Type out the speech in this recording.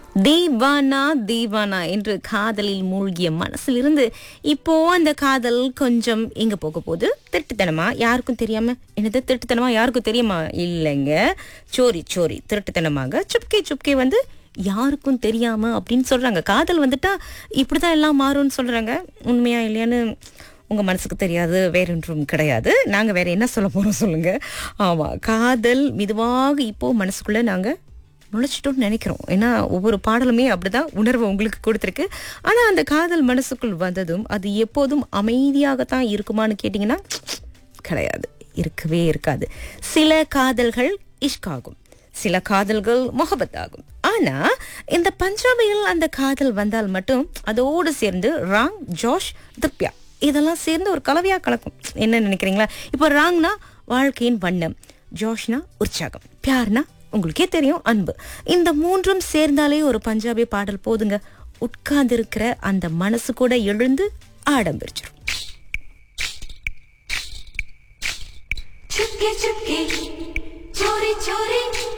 தீவானா தீவானா என்று காதலில் மூழ்கிய மனசிலிருந்து இப்போ அந்த காதல் கொஞ்சம் எங்க போக போகுது திருட்டுத்தனமா யாருக்கும் தெரியாம என்னது திருட்டுத்தனமா யாருக்கும் தெரியுமா இல்லைங்க சோரி சோரி திருட்டுத்தனமாக சுப்கே சுப்கே வந்து யாருக்கும் தெரியாம அப்படின்னு சொல்றாங்க காதல் வந்துட்டா இப்படிதான் எல்லாம் மாறும்னு சொல்றாங்க உண்மையா இல்லையான்னு உங்க மனசுக்கு தெரியாது வேறொன்றும் கிடையாது நாங்க வேற என்ன சொல்ல போறோம் சொல்லுங்க ஆமா காதல் மெதுவாக இப்போ மனசுக்குள்ள நாங்க நுழைச்சிட்டோம்னு நினைக்கிறோம் ஏன்னா ஒவ்வொரு பாடலுமே அப்படிதான் உணர்வை உங்களுக்கு கொடுத்துருக்கு ஆனா அந்த காதல் மனசுக்குள் வந்ததும் அது எப்போதும் அமைதியாகத்தான் இருக்குமான்னு கேட்டிங்கன்னா கிடையாது இருக்கவே இருக்காது சில காதல்கள் இஷ்காகும் சில காதல்கள் முகபத் ஆகும் ஆனா இந்த பஞ்சாபியில் அந்த காதல் வந்தால் மட்டும் அதோடு சேர்ந்து ராங் ஜோஷ் திப்யா இதெல்லாம் சேர்ந்து ஒரு கலவையா கலக்கும் என்ன நினைக்கிறீங்களா இப்போ ராங்னா வாழ்க்கையின் வண்ணம் ஜோஷ்னா உற்சாகம் பியார்னா உங்களுக்கே தெரியும் அன்பு இந்த மூன்றும் சேர்ந்தாலே ஒரு பஞ்சாபி பாடல் போதுங்க உட்கார்ந்து இருக்கிற அந்த மனசு கூட எழுந்து ஆடம்பிரிச்சிடும் चुपके चुपके चोरी चोरी